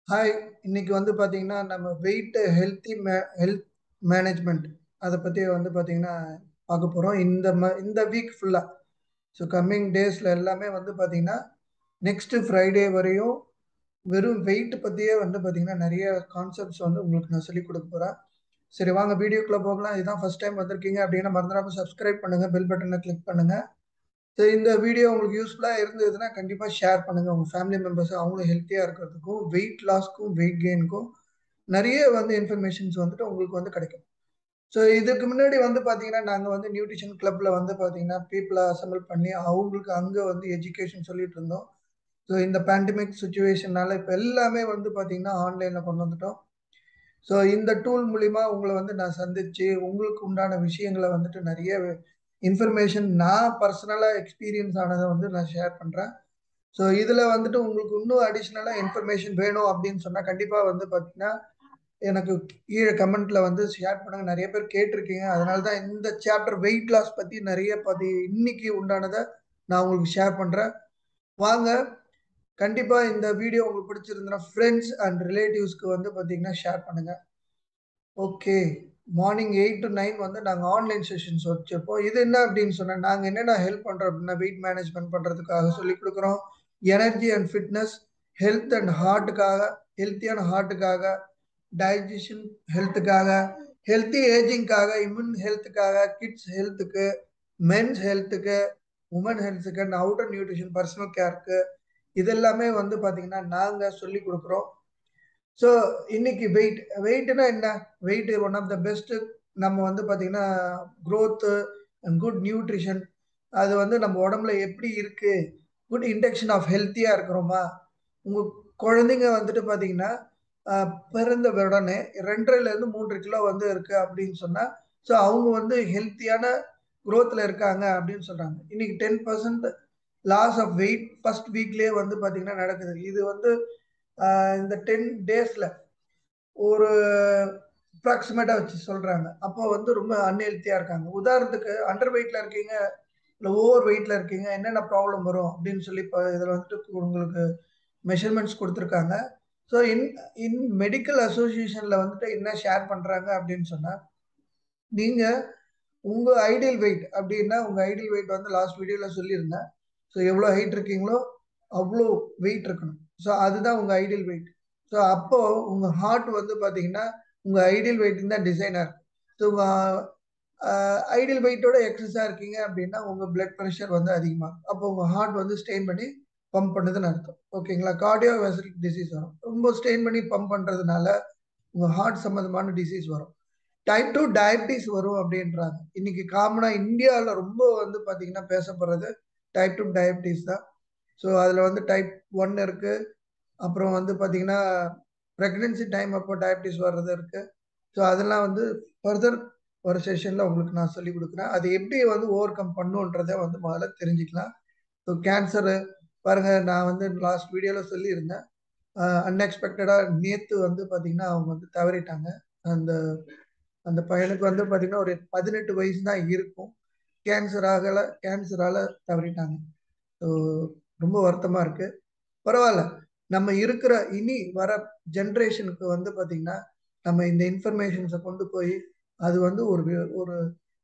hi இன்னைக்கு வந்து பார்த்தீங்கன்னா நம்ம வெயிட் ஹெல்த்தி மே ஹெல்த் மேனேஜ்மெண்ட் அதை பற்றி வந்து பார்த்தீங்கன்னா பார்க்க போகிறோம் இந்த ம இந்த வீக் ஃபுல்லாக ஸோ கம்மிங் டேஸில் எல்லாமே வந்து பார்த்தீங்கன்னா நெக்ஸ்ட்டு ஃப்ரைடே வரையும் வெறும் வெயிட் பற்றியே வந்து பார்த்தீங்கன்னா நிறைய கான்செப்ட்ஸ் வந்து உங்களுக்கு நான் சொல்லிக் கொடுக்க போகிறேன் சரி வாங்க வீடியோக்குள்ளே போகலாம் இதுதான் ஃபஸ்ட் டைம் வந்திருக்கீங்க அப்படின்னா மறந்துடாமல் சப்ஸ்கிரைப் பண்ணுங்கள் பெல் பட்டனை கிளிக் பண்ணுங்கள் ஸோ இந்த வீடியோ உங்களுக்கு யூஸ்ஃபுல்லாக இருந்ததுன்னா கண்டிப்பாக ஷேர் பண்ணுங்கள் உங்கள் ஃபேமிலி மெம்பர்ஸ் அவங்களும் ஹெல்த்தியாக இருக்கிறதுக்கும் வெயிட் லாஸ்க்கும் வெயிட் கெயினுக்கும் நிறைய வந்து இன்ஃபர்மேஷன்ஸ் வந்துட்டு உங்களுக்கு வந்து கிடைக்கும் ஸோ இதுக்கு முன்னாடி வந்து பார்த்தீங்கன்னா நாங்கள் வந்து நியூட்ரிஷன் கிளப்பில் வந்து பார்த்தீங்கன்னா பீப்புளை அசம்பிள் பண்ணி அவங்களுக்கு அங்கே வந்து எஜுகேஷன் சொல்லிட்டு இருந்தோம் ஸோ இந்த பேண்டமிக் சுச்சுவேஷனால இப்போ எல்லாமே வந்து பார்த்தீங்கன்னா ஆன்லைனில் கொண்டு வந்துட்டோம் ஸோ இந்த டூல் மூலிமா உங்களை வந்து நான் சந்திச்சு உங்களுக்கு உண்டான விஷயங்களை வந்துட்டு நிறைய இன்ஃபர்மேஷன் நான் பர்சனலாக எக்ஸ்பீரியன்ஸ் ஆனதை வந்து நான் ஷேர் பண்ணுறேன் ஸோ இதில் வந்துட்டு உங்களுக்கு இன்னும் அடிஷ்னலாக இன்ஃபர்மேஷன் வேணும் அப்படின்னு சொன்னால் கண்டிப்பாக வந்து பார்த்தீங்கன்னா எனக்கு கீழே கமெண்ட்ல வந்து ஷேர் பண்ணுங்க நிறைய பேர் கேட்டிருக்கீங்க அதனால தான் இந்த சாப்டர் வெயிட் லாஸ் பற்றி நிறைய பற்றி இன்னைக்கு உண்டானதை நான் உங்களுக்கு ஷேர் பண்ணுறேன் வாங்க கண்டிப்பாக இந்த வீடியோ உங்களுக்கு பிடிச்சிருந்தா ஃப்ரெண்ட்ஸ் அண்ட் ரிலேட்டிவ்ஸ்க்கு வந்து பார்த்தீங்கன்னா ஷேர் பண்ணுங்கள் okay morning eight to nine வந்து நாங்கள் ஆன்லைன் செஷன்ஸ் வச்சுருப்போம் இது என்ன அப்படின்னு சொன்னால் நாங்கள் என்னென்ன ஹெல்ப் பண்ணுறோம் அப்படின்னா வெயிட் மேனேஜ்மெண்ட் பண்ணுறதுக்காக சொல்லி கொடுக்குறோம் energy and fitness health and ஹார்ட்டுக்காக ஹெல்த்தியான ஹார்ட்டுக்காக டைஜஷன் ஹெல்த்துக்காக ஹெல்த்தி ஏஜிங்காக இம்யூன் ஹெல்த்துக்காக கிட்ஸ் ஹெல்த்துக்கு மென்ஸ் ஹெல்த்துக்கு உமன் ஹெல்த்துக்கு அண்ட் அவுட்டர் நியூட்ரிஷன் பர்சனல் கேருக்கு இதெல்லாமே வந்து பார்த்தீங்கன்னா நாங்கள் சொல்லி கொடுக்குறோம் ஸோ இன்னைக்கு வெயிட் வெயிட்னா என்ன weight one of the best நம்ம வந்து பார்த்தீங்கன்னா க்ரோத்து அண்ட் குட் நியூட்ரிஷன் அது வந்து நம்ம உடம்புல எப்படி இருக்கு குட் இன்டெக்ஷன் ஆஃப் ஹெல்த்தியாக இருக்கிறோமா உங்கள் குழந்தைங்க வந்துட்டு பார்த்தீங்கன்னா பிறந்த உடனே ரெண்டரைலேருந்து மூன்று கிலோ வந்து இருக்கு அப்படின்னு சொன்னால் ஸோ அவங்க வந்து ஹெல்த்தியான க்ரோத்தில் இருக்காங்க அப்படின்னு சொல்கிறாங்க இன்னைக்கு ten percent loss of weight first வீக்லேயே வந்து பார்த்தீங்கன்னா நடக்குது இது வந்து இந்த டென் டேஸில் ஒரு அப்ராக்சிமேட்டாக வச்சு சொல்கிறாங்க அப்போ வந்து ரொம்ப அன்ஹெல்த்தியாக இருக்காங்க உதாரணத்துக்கு அண்டர் வெயிட்டில் இருக்கீங்க இல்லை ஓவர் வெயிட்டில் இருக்கீங்க என்னென்ன ப்ராப்ளம் வரும் அப்படின்னு சொல்லி இப்போ இதில் வந்துட்டு உங்களுக்கு மெஷர்மெண்ட்ஸ் கொடுத்துருக்காங்க ஸோ இன் இன் மெடிக்கல் அசோசியேஷனில் வந்துட்டு என்ன ஷேர் பண்ணுறாங்க அப்படின்னு சொன்னால் நீங்கள் உங்கள் ஐடியல் வெயிட் அப்படின்னா உங்கள் ஐடியல் வெயிட் வந்து லாஸ்ட் வீடியோவில் சொல்லியிருந்தேன் ஸோ எவ்வளோ ஹைட் இருக்கீங்களோ அவ்வளோ வெயிட் இருக்கணும் ஸோ அதுதான் உங்கள் ஐடியல் வெயிட் ஸோ அப்போது உங்கள் ஹார்ட் வந்து பார்த்தீங்கன்னா உங்கள் ஐடியல் வெயிட் தான் டிசைனாக இருக்கும் ஸோ உங்கள் ஐடியல் வெயிட்டோட எக்ஸஸாக இருக்கீங்க அப்படின்னா உங்கள் பிளட் ப்ரெஷர் வந்து அதிகமாகும் அப்போ உங்கள் ஹார்ட் வந்து ஸ்டெயின் பண்ணி பம்ப் பண்ணுதுன்னு அர்த்தம் ஓகேங்களா கார்டியோ வெசல் டிசீஸ் வரும் ரொம்ப ஸ்டெயின் பண்ணி பம்ப் பண்ணுறதுனால உங்கள் ஹார்ட் சம்மந்தமான டிசீஸ் வரும் டைப் டூ டயபிட்டிஸ் வரும் அப்படின்றாங்க இன்னைக்கு காமனாக இந்தியாவில் ரொம்ப வந்து பார்த்தீங்கன்னா பேசப்படுறது டைப் டூ டயபிட்டிஸ் தான் ஸோ அதில் வந்து டைப் ஒன் இருக்குது அப்புறம் வந்து பார்த்தீங்கன்னா ப்ரெக்னென்சி டைம் அப்போ டயபிட்டிஸ் வர்றது இருக்குது ஸோ அதெல்லாம் வந்து ஃபர்தர் ஒரு செஷனில் உங்களுக்கு நான் சொல்லி கொடுக்குறேன் அது எப்படி வந்து ஓவர் கம் பண்ணுன்றதை வந்து முதல்ல தெரிஞ்சுக்கலாம் ஸோ கேன்சரு பாருங்கள் நான் வந்து லாஸ்ட் வீடியோவில் சொல்லியிருந்தேன் அன்எக்ஸ்பெக்டடாக நேற்று வந்து பார்த்திங்கன்னா அவங்க வந்து தவறிட்டாங்க அந்த அந்த பையனுக்கு வந்து பார்த்திங்கன்னா ஒரு பதினெட்டு வயசு தான் இருக்கும் கேன்சர் ஆகலை கேன்சரால் தவறிட்டாங்க ஸோ ரொம்ப வருத்தமாக இருக்குது பரவாயில்ல நம்ம இருக்கிற இனி வர ஜென்ரேஷனுக்கு வந்து பார்த்திங்கன்னா நம்ம இந்த இன்ஃபர்மேஷன்ஸை கொண்டு போய் அது வந்து ஒரு ஒரு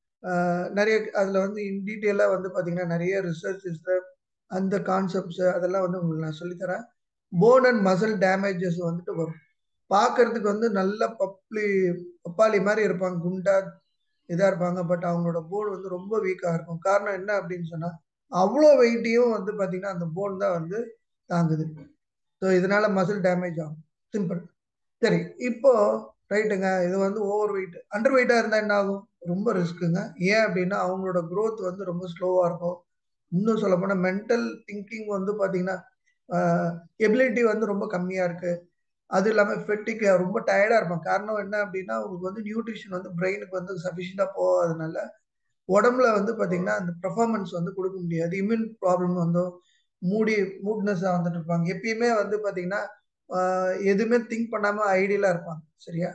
நிறைய அதில் வந்து இன் டீட்டெயிலாக வந்து பார்த்திங்கன்னா நிறைய ரிசர்ச்சஸ் அந்த கான்செப்ட்ஸு அதெல்லாம் வந்து உங்களுக்கு நான் சொல்லித்தரேன் போன் அண்ட் மசில் டேமேஜஸ் வந்துட்டு வரும் பார்க்கறதுக்கு வந்து நல்ல பப்ளி பப்பாளி மாதிரி இருப்பாங்க குண்டா இதாக இருப்பாங்க பட் அவங்களோட போன் வந்து ரொம்ப வீக்காக இருக்கும் காரணம் என்ன அப்படின்னு சொன்னால் அவ்வளோ வெயிட்டையும் வந்து பார்த்தீங்கன்னா அந்த போன் தான் வந்து தாங்குது ஸோ இதனால மசில் டேமேஜ் ஆகும் சிம்பிள் சரி இப்போ ரைட்டுங்க இது வந்து ஓவர் வெயிட் அண்டர் வெயிட்டாக இருந்தால் என்ன ஆகும் ரொம்ப ரிஸ்க்குங்க ஏன் அப்படின்னா அவங்களோட க்ரோத் வந்து ரொம்ப ஸ்லோவாக இருக்கும் இன்னும் சொல்ல போனால் மென்டல் திங்கிங் வந்து பார்த்தீங்கன்னா எபிலிட்டி வந்து ரொம்ப கம்மியாக இருக்குது அது இல்லாமல் ஃபெட்டிக் ரொம்ப டயர்டாக இருப்பாங்க காரணம் என்ன அப்படின்னா உங்களுக்கு வந்து நியூட்ரிஷன் வந்து பிரெயினுக்கு வந்து சஃபிஷியண்டாக போகாதனால உடம்புல வந்து பார்த்தீங்கன்னா அந்த பர்ஃபார்மன்ஸ் வந்து கொடுக்க முடியாது இம்யூன் ப்ராப்ளம் வந்து மூடி மூட்னஸாக வந்துட்டு இருப்பாங்க எப்பயுமே வந்து பார்த்தீங்கன்னா எதுவுமே திங்க் பண்ணாமல் ஐடியலாக இருப்பாங்க சரியா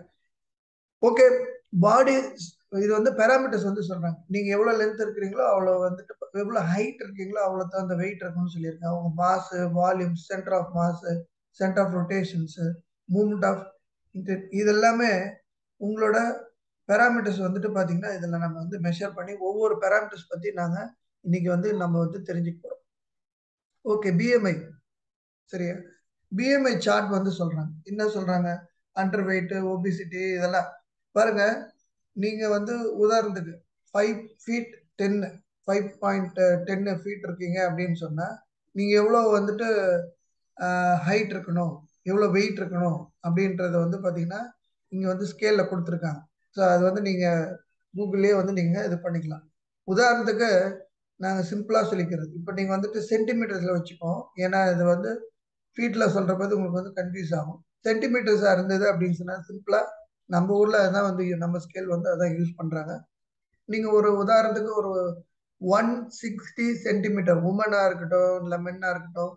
ஓகே பாடி இது வந்து பேராமீட்டர்ஸ் வந்து சொல்றாங்க நீங்க எவ்வளவு லென்த் இருக்கிறீங்களோ அவ்வளவு வந்துட்டு எவ்வளவு ஹைட் இருக்கீங்களோ அவ்வளவு தகுந்த வெயிட் இருக்கும்னு சொல்லியிருக்காங்க அவங்க mass volume centre of mass centre of rotations movement of இது எல்லாமே உங்களோட பேராமீட்டர்ஸ் வந்துட்டு பார்த்தீங்கன்னா இதில் நம்ம வந்து மெஷர் பண்ணி ஒவ்வொரு பேராமீட்டர்ஸ் பற்றி நாங்கள் இன்னைக்கு வந்து நம்ம வந்து தெரிஞ்சுக்க போகிறோம் ஓகே பிஎம்ஐ சரியா பிஎம்ஐ சார்ட் வந்து சொல்கிறாங்க என்ன சொல்கிறாங்க அண்டர் வெயிட்டு ஒபிசிட்டி இதெல்லாம் பாருங்க நீங்கள் வந்து உதாரணத்துக்கு ஃபைவ் ஃபீட் டென்னு ஃபைவ் பாயிண்ட் டென்னு ஃபீட் இருக்கீங்க அப்படின்னு சொன்னால் நீங்கள் எவ்வளோ வந்துட்டு ஹைட் இருக்கணும் எவ்வளோ வெயிட் இருக்கணும் அப்படின்றத வந்து பார்த்தீங்கன்னா இங்கே வந்து ஸ்கேலில் கொடுத்துருக்காங்க ஸோ அது வந்து நீங்கள் கூகுள்லேயே வந்து நீங்கள் இது பண்ணிக்கலாம் உதாரணத்துக்கு நாங்கள் சிம்பிளாக சொல்லிக்கிறது இப்போ நீங்கள் வந்துட்டு சென்டிமீட்டர்ஸில் வச்சுப்போம் ஏன்னா இது வந்து ஃபீட்டில் சொல்கிறப்பது உங்களுக்கு வந்து கன்ஃபியூஸ் ஆகும் சென்டிமீட்டர்ஸாக இருந்தது அப்படின்னு சொன்னால் சிம்பிளாக நம்ம ஊரில் அதான் வந்து நம்ம ஸ்கேல் வந்து அதான் யூஸ் பண்ணுறாங்க நீங்கள் ஒரு உதாரணத்துக்கு ஒரு ஒன் சிக்ஸ்டி சென்டிமீட்டர் உமனாக இருக்கட்டும் இல்லை மென்னாக இருக்கட்டும்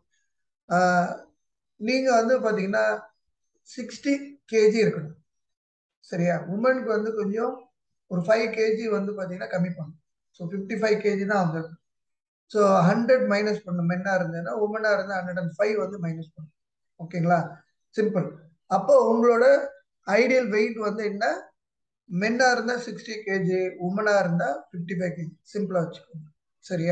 நீங்கள் வந்து பார்த்தீங்கன்னா சிக்ஸ்டி கேஜி இருக்கணும் சரியா உமனுக்கு வந்து கொஞ்சம் ஒரு ஃபைவ் கேஜி வந்து பார்த்தீங்கன்னா கம்மி பண்ணும் ஸோ ஃபிஃப்டி ஃபைவ் கேஜி தான் வந்து ஸோ ஹண்ட்ரட் மைனஸ் பண்ணும் மென்னாக இருந்ததுன்னா உமனாக இருந்தால் ஹண்ட்ரட் அண்ட் ஃபைவ் வந்து மைனஸ் பண்ணும் ஓகேங்களா சிம்பிள் அப்போ உங்களோட ஐடியல் வெயிட் வந்து என்ன மென்னாக இருந்தால் சிக்ஸ்டி கேஜி உமனாக இருந்தால் ஃபிஃப்டி ஃபைவ் கேஜி சிம்பிளாக வச்சுக்கோங்க சரியா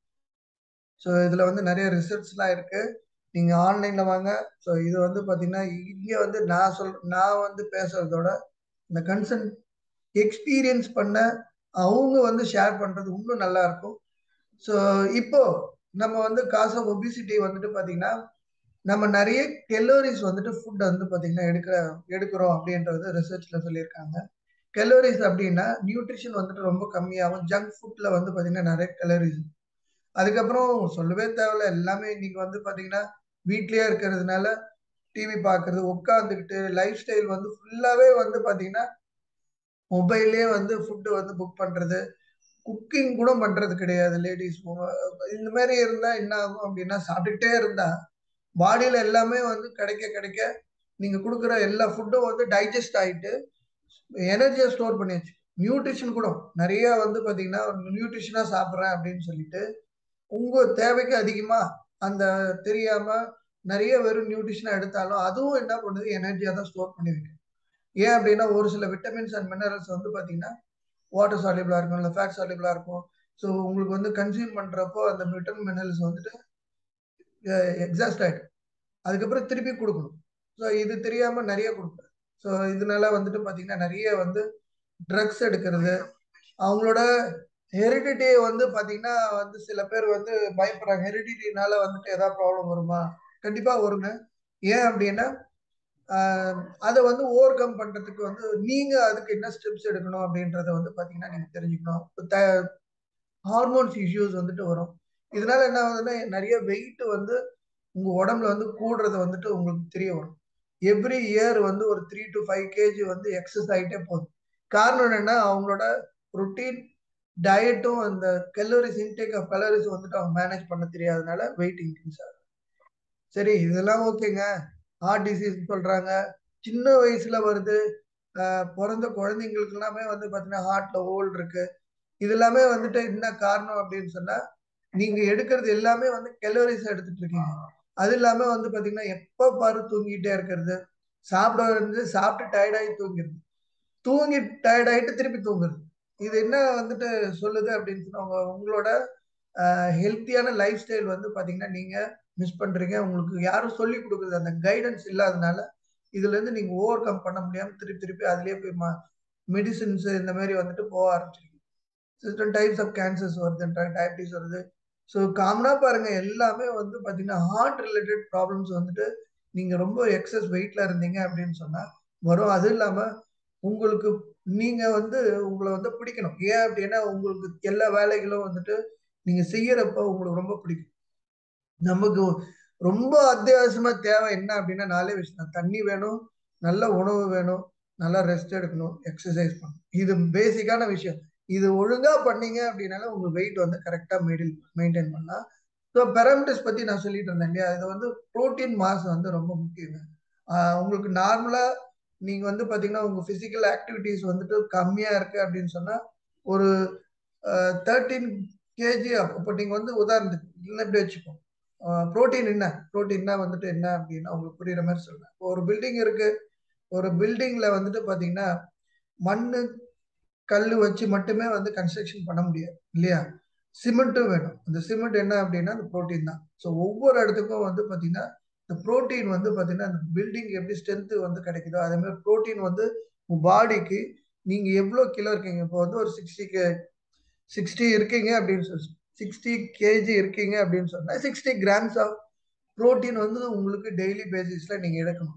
ஸோ இதில் வந்து நிறைய ரிசல்ட்ஸ்லாம் இருக்குது நீங்கள் ஆன்லைனில் வாங்க ஸோ இது வந்து பார்த்தீங்கன்னா இங்கே வந்து நான் சொல் நான் வந்து பேசுகிறதோட இந்த கன்சர்ன் எக்ஸ்பீரியன்ஸ் பண்ண அவங்க வந்து ஷேர் பண்ணுறது இன்னும் நல்லா இருக்கும் ஸோ இப்போ நம்ம வந்து காசு ஆஃப் ஒபிசிட்டி வந்துட்டு பார்த்தீங்கன்னா நம்ம நிறைய கெலோரிஸ் வந்துட்டு ஃபுட் வந்து பார்த்தீங்கன்னா எடுக்கிற எடுக்கிறோம் அப்படின்றது ரிசர்ச்சில் சொல்லியிருக்காங்க கெலோரிஸ் அப்படின்னா நியூட்ரிஷன் வந்துட்டு ரொம்ப கம்மியாகும் ஜங்க் ஃபுட்டில் வந்து பார்த்தீங்கன்னா நிறைய கெலோரிஸ் அதுக்கப்புறம் சொல்லவே தேவையில்ல எல்லாமே இன்னைக்கு வந்து பார்த்தீங்கன்னா வீட்லேயே இருக்கிறதுனால டிவி பார்க்கறது உட்காந்துக்கிட்டு லைஃப் ஸ்டைல் வந்து ஃபுல்லாகவே வந்து பார்த்தீங்கன்னா மொபைல்லே வந்து ஃபுட்டு வந்து புக் பண்ணுறது குக்கிங் கூட பண்ணுறது கிடையாது லேடிஸ் இந்த மாதிரி இருந்தால் என்ன ஆகும் அப்படின்னா சாப்பிட்டுக்கிட்டே இருந்தால் பாடியில் எல்லாமே வந்து கிடைக்க கிடைக்க நீங்கள் கொடுக்குற எல்லா ஃபுட்டும் வந்து டைஜஸ்ட் ஆகிட்டு எனர்ஜியை ஸ்டோர் பண்ணி வச்சு நியூட்ரிஷன் கூட நிறைய வந்து பார்த்தீங்கன்னா நியூட்ரிஷனாக சாப்பிட்றேன் அப்படின்னு சொல்லிட்டு உங்கள் தேவைக்கு அதிகமாக அந்த தெரியாமல் நிறைய வெறும் நியூட்ரிஷனாக எடுத்தாலும் அதுவும் என்ன பண்ணுது எனர்ஜியாக தான் ஸ்டோர் பண்ணி வைக்கும் ஏன் அப்படின்னா ஒரு சில விட்டமின்ஸ் அண்ட் மினரல்ஸ் வந்து பார்த்தீங்கன்னா வாட்டர் சாலிபிளாக இருக்கும் இல்லை ஃபேட் சாலிபிளாக இருக்கும் ஸோ உங்களுக்கு வந்து கன்சியூம் பண்ணுறப்போ அந்த விட்டமின் மினரல்ஸ் வந்துட்டு எக்ஸாஸ்ட் ஆகிடும் அதுக்கப்புறம் திருப்பி கொடுக்கணும் ஸோ இது தெரியாமல் நிறைய கொடுக்குறேன் ஸோ இதனால வந்துட்டு பார்த்தீங்கன்னா நிறைய வந்து ட்ரக்ஸ் எடுக்கிறது அவங்களோட ஹெரிடிட்டி வந்து பார்த்தீங்கன்னா வந்து சில பேர் வந்து பயப்படுறாங்க ஹெரிடிட்டினால வந்துட்டு ஏதாவது ப்ராப்ளம் வருமா கண்டிப்பாக வருங்க ஏன் அப்படின்னா அதை வந்து ஓவர் கம் பண்ணுறதுக்கு வந்து நீங்கள் அதுக்கு என்ன ஸ்டெப்ஸ் எடுக்கணும் அப்படின்றத வந்து பார்த்தீங்கன்னா நீங்கள் தெரிஞ்சுக்கணும் ஹார்மோன்ஸ் இஷ்யூஸ் வந்துட்டு வரும் இதனால என்ன ஆகுதுன்னா நிறைய வெயிட் வந்து உங்கள் உடம்புல வந்து கூடுறது வந்துட்டு உங்களுக்கு தெரிய வரும் எவ்ரி இயர் வந்து ஒரு த்ரீ டு ஃபைவ் கேஜி வந்து எக்ஸஸ் ஆகிட்டே போகுது காரணம் என்னென்னா அவங்களோட ருட்டீன் டயட்டும் அந்த கலோரிஸ் இன்டேக் ஆஃப் கலோரிஸ் வந்துட்டு அவங்க மேனேஜ் பண்ண தெரியாதனால வெயிட் இன்க்ரீஸ் ஆகுது சரி இதெல்லாம் ஓகேங்க ஹார்ட் டிசீஸ் சொல்றாங்க சின்ன வயசுல வருது பிறந்த குழந்தைங்களுக்கு எல்லாமே வந்து பார்த்தீங்கன்னா ஹார்ட்ல ஹோல் இருக்கு இது எல்லாமே வந்துட்டு என்ன காரணம் அப்படின்னு சொன்னா நீங்க எடுக்கிறது எல்லாமே வந்து கெலோரிஸ் எடுத்துட்டு இருக்கீங்க அது இல்லாம வந்து பாத்தீங்கன்னா எப்ப பாரு தூங்கிட்டே இருக்கிறது சாப்பிட வந்து சாப்பிட்டு டயர்டாகி தூங்கிடுது தூங்கி டயர்டாயிட்டு திருப்பி தூங்குறது இது என்ன வந்துட்டு சொல்லுது அப்படின்னு சொன்னா உங்களோட ஹெல்த்தியான லைஃப் ஸ்டைல் வந்து பாத்தீங்கன்னா நீங்க மிஸ் பண்றீங்க உங்களுக்கு யாரும் சொல்லி கொடுக்குறது அந்த கைடன்ஸ் இல்லாதனால இதுல இருந்து நீங்க ஓவர் கம் பண்ண முடியாம திருப்பி திருப்பி அதுலயே போய் மெடிசின்ஸ் இந்த மாதிரி வந்துட்டு போக ஆரம்பிச்சிருக்கீங்க சிஸ்டம் டைப்ஸ் ஆஃப் கேன்சர்ஸ் வருது டயபிட்டிஸ் வருது ஸோ காமனாக பாருங்க எல்லாமே வந்து பார்த்தீங்கன்னா ஹார்ட் ரிலேட்டட் ப்ராப்ளம்ஸ் வந்துட்டு நீங்கள் ரொம்ப எக்ஸஸ் வெயிட்ல இருந்தீங்க அப்படின்னு சொன்னால் வரும் அது இல்லாமல் உங்களுக்கு நீங்கள் வந்து உங்களை வந்து பிடிக்கணும் ஏன் அப்படின்னா உங்களுக்கு எல்லா வேலைகளும் வந்துட்டு நீங்கள் செய்யறப்ப உங்களுக்கு ரொம்ப பிடிக்கும் நமக்கு ரொம்ப அத்தியாவசியமாக தேவை என்ன அப்படின்னா நாலே விஷயம் தண்ணி வேணும் நல்ல உணவு வேணும் நல்லா ரெஸ்ட் எடுக்கணும் எக்ஸசைஸ் பண்ணணும் இது பேசிக்கான விஷயம் இது ஒழுங்கா பண்ணீங்க அப்படின்னால உங்க வெயிட் வந்து கரெக்டா மெயின்டைன் மெயின்டைன் பண்ணலாம் ஸோ பெராமீட்டர்ஸ் பத்தி நான் சொல்லிட்டு இருந்தேன் இல்லையா இது வந்து ப்ரோட்டீன் மாஸ் வந்து ரொம்ப முக்கியங்க உங்களுக்கு நார்மலா நீங்க வந்து பாத்தீங்கன்னா உங்க பிசிக்கல் ஆக்டிவிட்டிஸ் வந்துட்டு கம்மியா இருக்கு அப்படின்னு சொன்னா ஒரு தேர்ட்டீன் கேஜி அப்போ நீங்க வந்து உதாரணத்துக்கு இல்லை இப்படி வச்சுப்போம் புரோட்டீன் என்ன புரோட்டீன்னா வந்துட்டு என்ன அப்படின்னா உங்களுக்கு புரியுற மாதிரி சொல்றேன் இப்போ ஒரு பில்டிங் இருக்கு ஒரு பில்டிங்ல வந்துட்டு பாத்தீங்கன்னா மண்ணு கல் வச்சு மட்டுமே வந்து கன்ஸ்ட்ரக்ஷன் பண்ண முடியாது இல்லையா சிமெண்ட்டும் வேணும் அந்த சிமெண்ட் என்ன அப்படின்னா அந்த புரோட்டீன் தான் ஸோ ஒவ்வொரு இடத்துக்கும் வந்து பாத்தீங்கன்னா இந்த புரோட்டீன் வந்து பாத்தீங்கன்னா அந்த பில்டிங் எப்படி ஸ்ட்ரென்த் வந்து கிடைக்குதோ அதே மாதிரி புரோட்டீன் வந்து உங்க பாடிக்கு நீங்க எவ்வளோ கிலோ இருக்கீங்க இப்போ வந்து ஒரு சிக்ஸ்டி கே சிக்ஸ்டி இருக்கீங்க அப்படின்னு சொல்லி சிக்ஸ்டி கேஜி இருக்கீங்க அப்படின்னு சொன்னா சிக்ஸ்டி கிராம்ஸ் ஆஃப் புரோட்டீன் வந்து உங்களுக்கு டெய்லி பேசிஸ்ல நீங்க எடுக்கணும்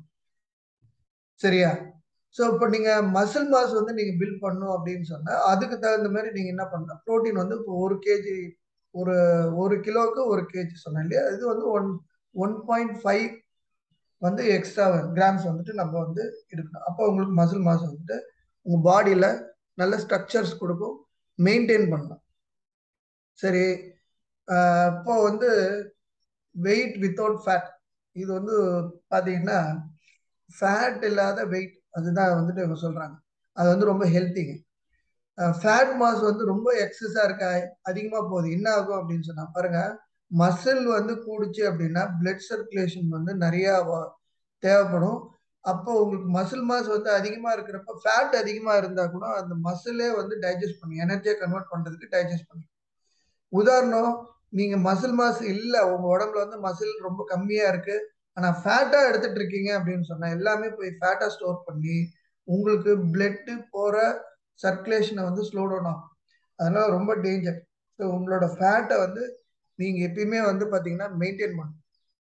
சரியா ஸோ இப்போ நீங்க மசில் மாஸ் வந்து நீங்க பில்ட் பண்ணும் அப்படின்னு சொன்னா அதுக்கு தகுந்த மாதிரி நீங்க என்ன பண்ணலாம் புரோட்டீன் வந்து இப்போ ஒரு கேஜி ஒரு ஒரு கிலோவுக்கு ஒரு கேஜி சொன்னேன் இல்லையா இது வந்து ஒன் ஒன் பாயிண்ட் ஃபைவ் வந்து எக்ஸ்ட்ரா கிராம்ஸ் வந்துட்டு நம்ம வந்து எடுக்கணும் அப்போ உங்களுக்கு மசில் மாஸ் வந்துட்டு உங்க பாடியில நல்ல ஸ்ட்ரக்சர்ஸ் கொடுக்கும் மெயின்டைன் பண்ணலாம் சரி இப்போ வந்து வெயிட் வித்தவுட் ஃபேட் இது வந்து பார்த்தீங்கன்னா ஃபேட் இல்லாத வெயிட் அதுதான் வந்துட்டு இவங்க சொல்றாங்க அது வந்து ரொம்ப ஹெல்த்திங்க ஃபேட் மாஸ் வந்து ரொம்ப எக்ஸஸா இருக்கா அதிகமா போகுது என்ன ஆகும் அப்படின்னு சொன்னா பாருங்க மசில் வந்து கூடுச்சு அப்படின்னா பிளட் சர்க்குலேஷன் வந்து நிறைய தேவைப்படும் அப்போ உங்களுக்கு மசில் மாஸ் வந்து அதிகமா இருக்கிறப்ப ஃபேட் அதிகமா இருந்தா கூட அந்த மசிலே வந்து டைஜஸ்ட் பண்ணி எனர்ஜியை கன்வெர்ட் பண்றதுக்கு டைஜஸ்ட் பண்ணி உதாரணம் நீங்க மசில் மாஸ் இல்ல உங்க உடம்புல வந்து மசில் ரொம்ப கம்மியா இருக்கு ஆனா ஃபேட்டா எடுத்துட்டு இருக்கீங்க அப்படின்னு சொன்னா எல்லாமே போய் ஃபேட்டா ஸ்டோர் பண்ணி உங்களுக்கு பிளட் போற சர்க்குலேஷனை வந்து ஸ்லோ டவுன் ஆகும் அதனால ரொம்ப டேஞ்சர் ஸோ உங்களோட ஃபேட்டை வந்து நீங்க எப்பயுமே வந்து பாத்தீங்கன்னா மெயின்டைன் பண்ணணும்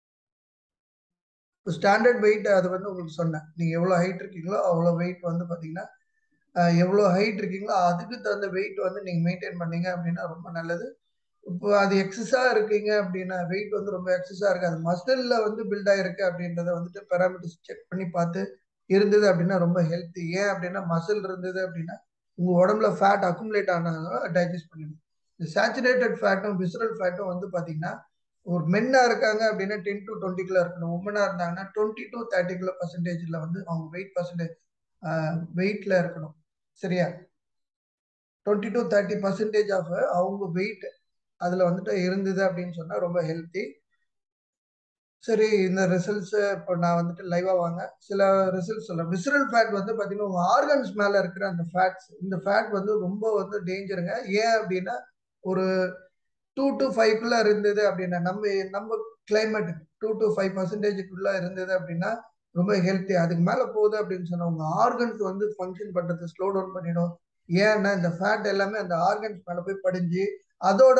இப்போ ஸ்டாண்டர்ட் வெயிட் அது வந்து உங்களுக்கு சொன்னேன் நீங்க எவ்வளவு ஹைட் இருக்கீங்களோ அவ்வளோ வெயிட் வந்து பாத்தீங்கன்னா எவ்வளோ ஹைட் இருக்கீங்களோ அதுக்கு தகுந்த வெயிட் வந்து நீங்க மெயின்டைன் பண்ணீங்க அப்படின்னா ரொம்ப நல்லது இப்போ அது எக்ஸஸா இருக்கீங்க அப்படின்னா வெயிட் வந்து ரொம்ப எக்ஸஸா இருக்கு அது மசில்ல வந்து பில்ட் ஆயிருக்கு அப்படின்றத வந்துட்டு பேராமீட்டர்ஸ் செக் பண்ணி பார்த்து இருந்தது அப்படின்னா ரொம்ப ஹெல்த்தி ஏன் அப்படின்னா மசில் இருந்தது அப்படின்னா உங்க உடம்புல ஃபேட் அக்குமுலேட் ஆனாலும் டைஜஸ்ட் பண்ணிடும் இந்த சேச்சுரேட்டட் ஃபேட்டும் விசரல் ஃபேட்டும் வந்து பாத்தீங்கன்னா ஒரு மென்னா இருக்காங்க அப்படின்னா டென் டு டுவெண்ட்டி கிலோ இருக்கணும் உமனா இருந்தாங்கன்னா டுவெண்ட்டி டு தேர்ட்டி கிலோ பர்சன்டேஜ்ல வந்து அவங்க வெயிட் பர்சன்டேஜ் வெயிட்ல இருக்கணும் சரியா twenty to thirty percentage of அவங்க வெயிட் அதுல வந்துட்டு இருந்தது அப்படின்னு சொன்னா ரொம்ப ஹெல்த்தி சரி இந்த ரிசல்ட்ஸ் இப்போ நான் வந்துட்டு லைவா வாங்க சில ரிசல்ட்ஸ் சொல்றேன் விசரல் ஃபேட் வந்து பாத்தீங்கன்னா உங்க ஆர்கன்ஸ் மேல இருக்கிற அந்த ஃபேட்ஸ் இந்த ஃபேட் வந்து ரொம்ப வந்து டேஞ்சருங்க ஏன் அப்படின்னா ஒரு டூ டு ஃபைவ்க்குள்ள இருந்தது அப்படின்னா நம்ம நம்ம கிளைமேட் டூ டு ஃபைவ் பர்சன்டேஜுக்குள்ள இருந்தது அப்படின்னா ரொம்ப ஹெல்த்தி அதுக்கு மேல போகுது அப்படின்னு சொன்னா உங்க ஆர்கன்ஸ் வந்து ஃபங்க்ஷன் பண்றது ஸ்லோ டவுன் பண்ணிடும் ஏன்னா இந்த ஃபேட் எல்லாமே அந்த ஆர்கன்ஸ் மேல போய் படிஞ்சு அதோட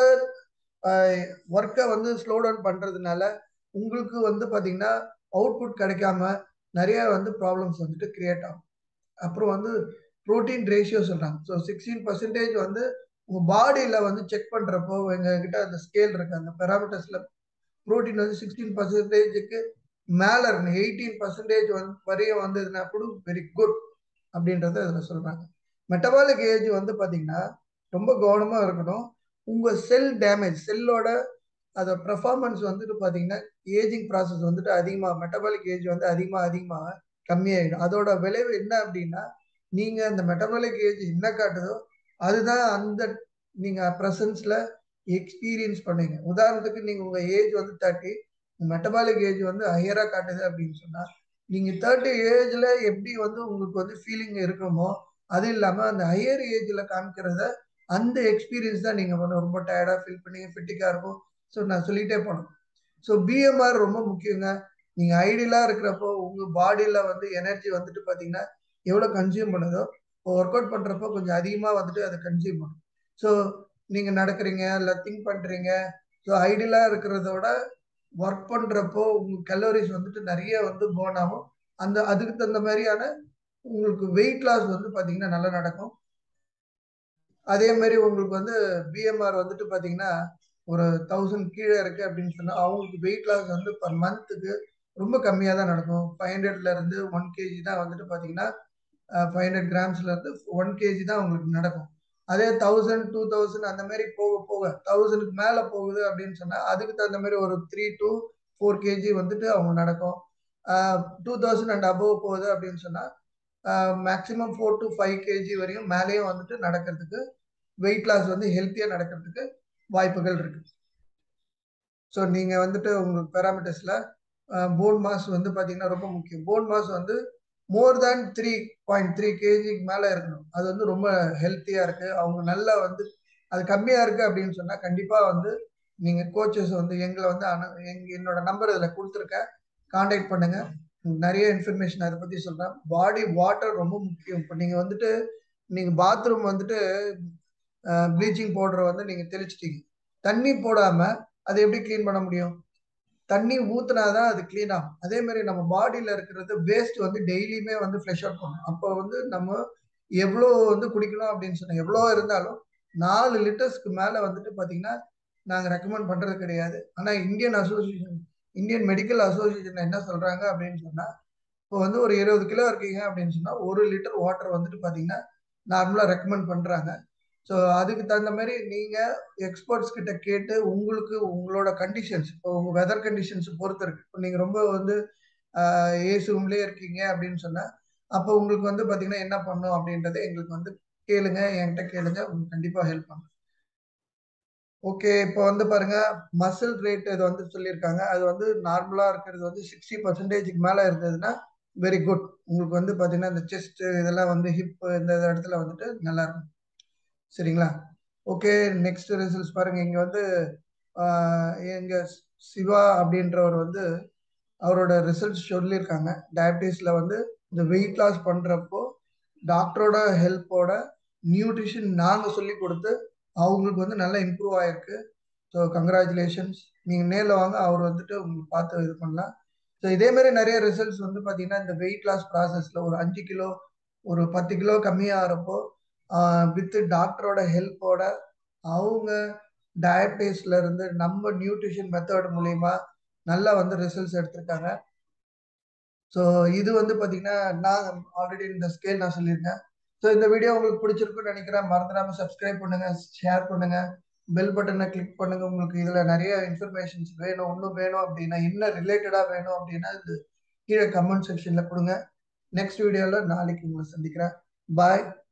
ஒர்க்கை வந்து ஸ்லோ டவுன் பண்றதுனால உங்களுக்கு வந்து பாத்தீங்கன்னா அவுட்புட் கிடைக்காம நிறைய வந்து ப்ராப்ளம்ஸ் வந்துட்டு கிரியேட் ஆகும் அப்புறம் வந்து ப்ரோட்டீன் ரேஷியோ சொல்றாங்க ஸோ சிக்ஸ்டீன் பர்சன்டேஜ் வந்து உங்க பாடியில வந்து செக் பண்றப்போ எங்க கிட்ட அந்த ஸ்கேல் இருக்கு அந்த பெராமீட்டர்ஸ்ல ப்ரோட்டீன் வந்து சிக்ஸ்டீன் பர்சன்டேஜுக்கு மேல இருக்கணும் எயிட்டீன் பர்சன்டேஜ் வந்து வரையும் வந்ததுன்னா கூட வெரி குட் அப்படின்றத அதில் சொல்றாங்க மெட்டபாலிக் ஏஜ் வந்து பாத்தீங்கன்னா ரொம்ப கவனமா இருக்கணும் உங்க செல் டேமேஜ் செல்லோட அத பெர்ஃபார்மன்ஸ் வந்துட்டு பாத்தீங்கன்னா ஏஜிங் ப்ராசஸ் வந்துட்டு அதிகமா மெட்டபாலிக் ஏஜ் வந்து அதிகமா அதிகமாக கம்மியாயிடும் அதோட விளைவு என்ன அப்படின்னா நீங்க அந்த மெட்டபாலிக் ஏஜ் என்ன காட்டுதோ அதுதான் அந்த நீங்க ப்ரெசன்ஸ்ல எக்ஸ்பீரியன்ஸ் பண்ணீங்க உதாரணத்துக்கு நீங்க உங்க ஏஜ் வந்து தேர்ட்டி மெட்டபாலிக் ஏஜ் வந்து ஹையரா காட்டுது அப்படின்னு சொன்னா நீங்க தேர்ட்டி ஏஜ்ல எப்படி வந்து உங்களுக்கு வந்து ஃபீலிங் இருக்குமோ அது இல்லாம அந்த ஹையர் ஏஜ்ல காமிக்கிறத அந்த எக்ஸ்பீரியன்ஸ் தான் நீங்க வந்து ரொம்ப டயர்டா ஃபீல் பண்ணி ஃபிட்டிக்கா இருக்கும் ஸோ நான் சொல்லிட்டே போனேன் ஸோ பிஎம்ஆர் ரொம்ப முக்கியங்க நீங்க ஐடியலா இருக்கிறப்போ உங்க பாடியில வந்து எனர்ஜி வந்துட்டு பாத்தீங்கன்னா எவ்வளவு கன்சியூம் பண்ணுதோ இப்போ ஒர்க் அவுட் பண்றப்போ கொஞ்சம் அதிகமா வந்துட்டு அதை கன்சியூம் பண்ணும் ஸோ நீங்க நடக்கிறீங்க இல்லை திங்க் பண்றீங்க ஸோ ஐடியலா இருக்கிறதோட ஒர்க் பண்றப்போ உங்க கலோரிஸ் வந்துட்டு நிறைய வந்து போன் ஆகும் அந்த அதுக்கு தகுந்த மாதிரியான உங்களுக்கு வெயிட் லாஸ் வந்து பாத்தீங்கன்னா நல்லா நடக்கும் அதே மாதிரி உங்களுக்கு வந்து பிஎம்ஆர் வந்துட்டு பாத்தீங்கன்னா ஒரு தௌசண்ட் கீழே இருக்கு அப்படின்னு சொன்னா அவங்களுக்கு வெயிட் லாஸ் வந்து பர் மந்த்துக்கு ரொம்ப கம்மியாக தான் நடக்கும் ஃபைவ் ஹண்ட்ரட்ல இருந்து ஒன் கேஜி தான் வந்துட்டு பாத்தீங்கன்னா ஃபைவ் ஹண்ட்ரட் கிராம்ஸ்ல இருந்து ஒன் கேஜி தான் உங்களுக்கு நடக்கும் அதே தௌசண்ட் டூ தௌசண்ட் அந்த மாதிரி போக போக தௌசண்ட்க்கு மேல போகுது அப்படின்னு சொன்னா அதுக்கு தகுந்த மாதிரி ஒரு த்ரீ டு ஃபோர் கேஜி வந்துட்டு அவங்க நடக்கும் டூ தௌசண்ட் அண்ட் அபவ் போகுது அப்படின்னு சொன்னா maximum four to five KG வரையும் மேலேயும் வந்துட்டு நடக்கிறதுக்கு வெயிட் லாஸ் வந்து ஹெல்த்தியா நடக்கிறதுக்கு வாய்ப்புகள் இருக்கு ஸோ நீங்க வந்துட்டு உங்களுக்கு பேராமீட்டர்ஸ்ல போன் மாஸ் வந்து பாத்தீங்கன்னா ரொம்ப முக்கியம் போன் மாஸ் வந்து more than three point three கேஜிக்கு மேல இருக்கணும் அது வந்து ரொம்ப ஹெல்த்தியா இருக்கு அவங்க நல்லா வந்து அது கம்மியா இருக்கு அப்படின்னு சொன்னா கண்டிப்பா வந்து நீங்க கோச்சஸ் வந்து எங்களை வந்து அனு- எங்க என்னோட நம்பர் இதுல கொடுத்துருக்கேன் காண்டாக்ட் பண்ணுங்க நிறைய இன்ஃபர்மேஷன் அதை பத்தி சொல்றேன் பாடி வாட்டர் ரொம்ப முக்கியம் இப்போ நீங்க வந்துட்டு நீங்க பாத்ரூம் வந்துட்டு ப்ளீச்சிங் பவுடரை வந்து நீங்க தெளிச்சிட்டீங்க தண்ணி போடாம அதை எப்படி க்ளீன் பண்ண முடியும் தண்ணி ஊத்துனாதான் அது க்ளீன் ஆகும் அதே மாதிரி நம்ம பாடியில இருக்கிறது வேஸ்ட் வந்து டெய்லியுமே வந்து ஃப்ளஷ் அவுட் பண்ணணும் அப்போ வந்து நம்ம எவ்வளோ வந்து குடிக்கணும் அப்படின்னு சொன்னா எவ்வளோ இருந்தாலும் நாலு லிட்டர்ஸ்க்கு மேல வந்துட்டு பாத்தீங்கன்னா நாங்க ரெக்கமெண்ட் பண்றது கிடையாது ஆனா Indian association Indian Medical Association என்ன சொல்றாங்க அப்படின்னு சொன்னா இப்போ வந்து ஒரு இருபது கிலோ இருக்கீங்க அப்படின்னு சொன்னா ஒரு லிட்டர் வாட்டர் வந்துட்டு பாத்தீங்கன்னா நார்மலா ரெக்கமெண்ட் பண்றாங்க ஸோ அதுக்கு தகுந்த மாதிரி நீங்க எக்ஸ்பர்ட்ஸ் கிட்ட கேட்டு உங்களுக்கு உங்களோட கண்டிஷன்ஸ் இப்போ உங்க வெதர் கண்டிஷன்ஸ் பொறுத்து இருக்கு இப்போ நீங்க ரொம்ப வந்து ஏசி ரூம்லயே இருக்கீங்க அப்படின்னு சொன்னா அப்போ உங்களுக்கு வந்து பாத்தீங்கன்னா என்ன பண்ணும் அப்படின்றத எங்களுக்கு வந்து கேளுங்க என்கிட்ட கேளுங்க உங்களுக்கு கண்டிப்பா ஹெல்ப் பண்ணும் ஓகே இப்போ வந்து பாருங்க மசில் ரேட் இது வந்து சொல்லியிருக்காங்க அது வந்து நார்மலா இருக்கிறது வந்து சிக்ஸ்டி பர்சன்டேஜ்க்கு மேல இருந்ததுன்னா வெரி குட் உங்களுக்கு வந்து பாத்தீங்கன்னா இந்த செஸ்ட் இதெல்லாம் வந்து ஹிப் இந்த இடத்துல வந்துட்டு நல்லா இருக்கும் சரிங்களா ஓகே நெக்ஸ்ட் ரிசல்ட்ஸ் பாருங்க இங்க வந்து ஆஹ், எங்க சிவா அப்படின்றவர் வந்து அவரோட ரிசல்ட்ஸ் சொல்லியிருக்காங்க டயபிட்டிஸ்ல வந்து இந்த வெயிட் லாஸ் பண்றப்போ டாக்டரோட ஹெல்ப்போட நியூட்ரிஷன் நாங்க சொல்லி கொடுத்து அவங்களுக்கு வந்து நல்லா இம்ப்ரூவ் ஆயிருக்கு ஸோ கங்க்ராச்சுலேஷன்ஸ் நீங்க நேரில் வாங்க அவர் வந்துட்டு உங்களுக்கு பார்த்து இது பண்ணலாம் ஸோ இதே மாதிரி நிறைய ரிசல்ட்ஸ் வந்து பார்த்தீங்கன்னா இந்த வெயிட் லாஸ் ப்ராசஸ்ல ஒரு அஞ்சு கிலோ ஒரு பத்து கிலோ கம்மியாகிறப்போ வித் டாக்டரோட ஹெல்ப்போட அவங்க டயபிட்டிஸ்ல இருந்து நம்ம நியூட்ரிஷன் மெத்தட் மூலியமா நல்லா வந்து ரிசல்ட்ஸ் எடுத்திருக்காங்க ஸோ இது வந்து பார்த்தீங்கன்னா நான் ஆல்ரெடி இந்த ஸ்கேல் நான் சொல்லியிருக்கேன் ஸோ இந்த வீடியோ உங்களுக்கு பிடிச்சிருக்குன்னு நினைக்கிறேன் மறந்துடாம சப்ஸ்கிரைப் பண்ணுங்க ஷேர் பண்ணுங்க பெல் பட்டனை கிளிக் பண்ணுங்க உங்களுக்கு இதுல நிறைய இன்ஃபர்மேஷன்ஸ் வேணும் இன்னும் வேணும் அப்படின்னா என்ன ரிலேட்டடா வேணும் அப்படின்னா இது கீழே கமெண்ட் செக்ஷன்ல கொடுங்க நெக்ஸ்ட் வீடியோல நாளைக்கு உங்களை சந்திக்கிறேன் பாய்